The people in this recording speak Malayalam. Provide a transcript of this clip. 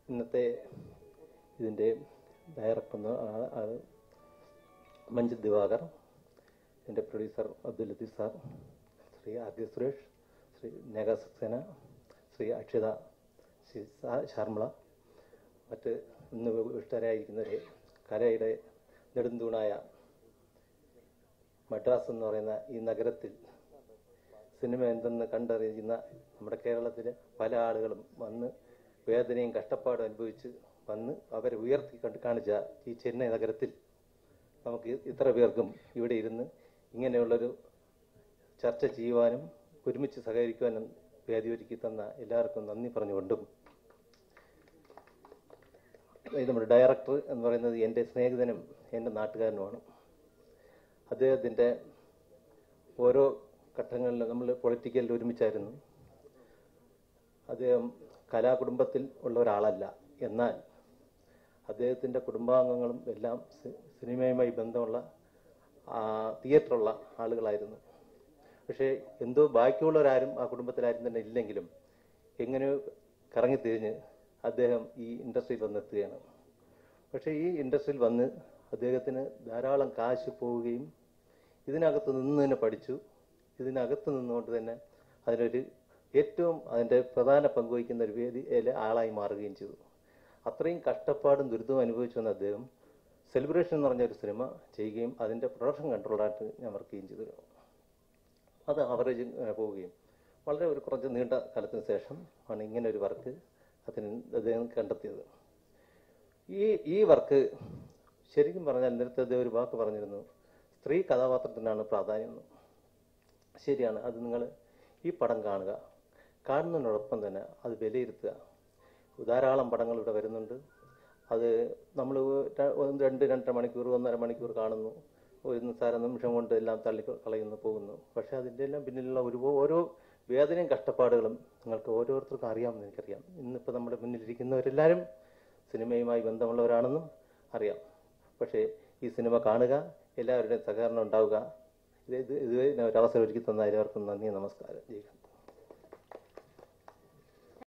ഇന്നത്തെ ഇതിൻ്റെ ഡയറക്ടർ എന്ന് ആ- ആ മഞ്ജിത് ദിവാകർ ഇതിൻ്റെ producer Abdul Latheef sir Shri R K Suresh Shri Neha Saxena Shri Akshitha Shri സാ- ശർമ്മള മറ്റ് ഇന്ന് വിഷ്ടരായിരിക്കുന്നവരെ കലയുടെ നെടുന്തൂണായ മദ്രാസ് എന്ന് പറയുന്ന ഈ നഗരത്തിൽ സിനിമ എന്തെന്ന് കണ്ടറിയുന്ന നമ്മുടെ കേരളത്തിലെ പല ആളുകളും വന്ന് വേദനയും കഷ്ടപ്പാടും അനുഭവിച്ച് വന്ന് അവരെ ഉയർത്തി കണ്ട് കാണിച്ച ഈ ചെന്നൈ നഗരത്തിൽ നമുക്ക് ഇത്ര പേർക്കും ഇവിടെ ഇരുന്ന് ഇങ്ങനെയുള്ളൊരു ചർച്ച ചെയ്യുവാനും ഒരുമിച്ച് സഹകരിക്കുവാനും വേദി ഒരുക്കി തന്ന എല്ലാവർക്കും നന്ദി പറഞ്ഞുകൊണ്ടും ഇത് നമ്മുടെ ഡയറക്ടർ എന്ന് പറയുന്നത് എൻ്റെ സ്നേഹിതനും എൻ്റെ നാട്ടുകാരനുമാണ് അദ്ദേഹത്തിൻ്റെ ഓരോ ഘട്ടങ്ങളിൽ നമ്മൾ പൊളിറ്റിക്കലിൽ ഒരുമിച്ചായിരുന്നു അദ്ദേഹം കലാകുടുംബത്തിൽ ഉള്ള ഒരാളല്ല എന്നാൽ അദ്ദേഹത്തിൻ്റെ കുടുംബാംഗങ്ങളും എല്ലാം സി- സിനിമയുമായി ബന്ധമുള്ള ആ, തിയേറ്ററുള്ള ആളുകളായിരുന്നു പക്ഷേ എന്തോ ബാക്കിയുള്ളവരാരും ആ കുടുംബത്തിലാരും തന്നെ ഇല്ലെങ്കിലും എങ്ങനെയോ കറങ്ങിത്തിരിഞ്ഞ് അദ്ദേഹം ഈ ഇൻഡസ്ട്രിയിൽ വന്നെത്തുകയാണ് പക്ഷേ ഈ ഇൻഡസ്ട്രിയിൽ വന്ന് അദ്ദേഹത്തിന് ധാരാളം കാശ് പോവുകയും ഇതിനകത്ത് നിന്ന് തന്നെ പഠിച്ചു ഇതിനകത്ത് നിന്നുകൊണ്ട് തന്നെ അതിനൊരു ഏറ്റവും അതിൻ്റെ പ്രധാന പങ്കുവഹിക്കുന്ന ഒരു വേദിയിലെ ആളായി മാറുകയും ചെയ്തു അത്രയും കഷ്ടപ്പാടും ദുരിതവും അനുഭവിച്ചു വന്ന അദ്ദേഹം സെലിബ്രേഷൻ എന്ന് പറഞ്ഞ ഒരു സിനിമ ചെയ്യുകയും അതിൻ്റെ പ്രൊഡക്ഷൻ കൺട്രോളായിട്ട് ഞാൻ വർക്ക് ചെയ്യുകയും ചെയ്തു അത് അവറേജ് പോവുകയും വളരെ ഒരു കുറച്ച് നീണ്ട കാലത്തിന് ശേഷം ആണ് ഇങ്ങനെ ഒരു വർക്ക് അതിന് അദ്ദേഹം കണ്ടെത്തിയത് ഈ ഈ വർക്ക് ശരിക്കും പറഞ്ഞാൽ നേരത്തെ അദ്ദേഹം ഒരു വാക്ക് പറഞ്ഞിരുന്നു സ്ത്രീ കഥാപാത്രത്തിനാണ് പ്രാധാന്യം എന്ന് ശരിയാണ് അത് നിങ്ങൾ ഈ പടം കാണുക കാണുന്നതിനോടൊപ്പം തന്നെ അത് വിലയിരുത്തുക ധാരാളം പടങ്ങൾ ഇവിടെ വരുന്നുണ്ട് അത് നമ്മൾ രണ്ട് രണ്ടര മണിക്കൂർ ഒന്നര മണിക്കൂർ കാണുന്നു ഒരു നിസ്സാര നിമിഷം കൊണ്ട് എല്ലാം തള്ളി കളയുന്നു പോകുന്നു പക്ഷെ അതിൻ്റെ എല്ലാം പിന്നിലുള്ള ഒരു ഓരോ വേദനയും കഷ്ടപ്പാടുകളും നിങ്ങൾക്ക് ഓരോരുത്തർക്കും അറിയാമെന്ന് എനിക്കറിയാം ഇന്നിപ്പോൾ നമ്മുടെ മുന്നിലിരിക്കുന്നവരെല്ലാവരും സിനിമയുമായി ബന്ധമുള്ളവരാണെന്നും അറിയാം പക്ഷേ ഈ സിനിമ കാണുക എല്ലാവരുടെയും സഹകരണം ഉണ്ടാവുക ഇത് ഇത് ഇതുവരെ ഒരു അവസരം ഒരുക്കി തന്ന എല്ലാവർക്കും നന്ദി നമസ്കാരം ജയിക്കും